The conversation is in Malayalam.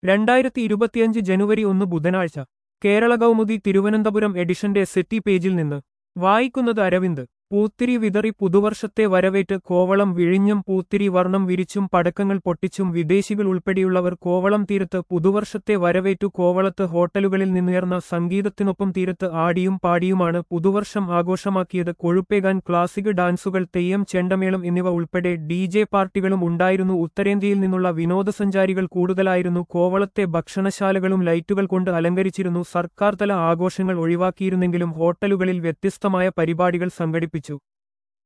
രണ്ടായിരത്തി ഇരുപത്തിയഞ്ച് ജനുവരി ഒന്ന് ബുധനാഴ്ച കേരള കൗമുദി തിരുവനന്തപുരം എഡിഷന്റെ സെറ്റി പേജിൽ നിന്ന് വായിക്കുന്നത് അരവിന്ദ് പൂത്തിരി വിതറി പുതുവർഷത്തെ വരവേറ്റ് കോവളം വിഴിഞ്ഞം പൂത്തിരി വർണ്ണം വിരിച്ചും പടക്കങ്ങൾ പൊട്ടിച്ചും വിദേശികൾ ഉൾപ്പെടെയുള്ളവർ കോവളം തീരത്ത് പുതുവർഷത്തെ വരവേറ്റു കോവളത്ത് ഹോട്ടലുകളിൽ നിന്നുയർന്ന സംഗീതത്തിനൊപ്പം തീരത്ത് ആടിയും പാടിയുമാണ് പുതുവർഷം ആഘോഷമാക്കിയത് കൊഴുപ്പേകാൻ ക്ലാസിക് ഡാൻസുകൾ തെയ്യം ചെണ്ടമേളം എന്നിവ ഉൾപ്പെടെ ഡി ജെ പാർട്ടികളും ഉണ്ടായിരുന്നു ഉത്തരേന്ത്യയിൽ നിന്നുള്ള വിനോദസഞ്ചാരികൾ കൂടുതലായിരുന്നു കോവളത്തെ ഭക്ഷണശാലകളും ലൈറ്റുകൾ കൊണ്ട് അലങ്കരിച്ചിരുന്നു സർക്കാർ തല ആഘോഷങ്ങൾ ഒഴിവാക്കിയിരുന്നെങ്കിലും ഹോട്ടലുകളിൽ വ്യത്യസ്തമായ പരിപാടികൾ സംഘടിപ്പിച്ചു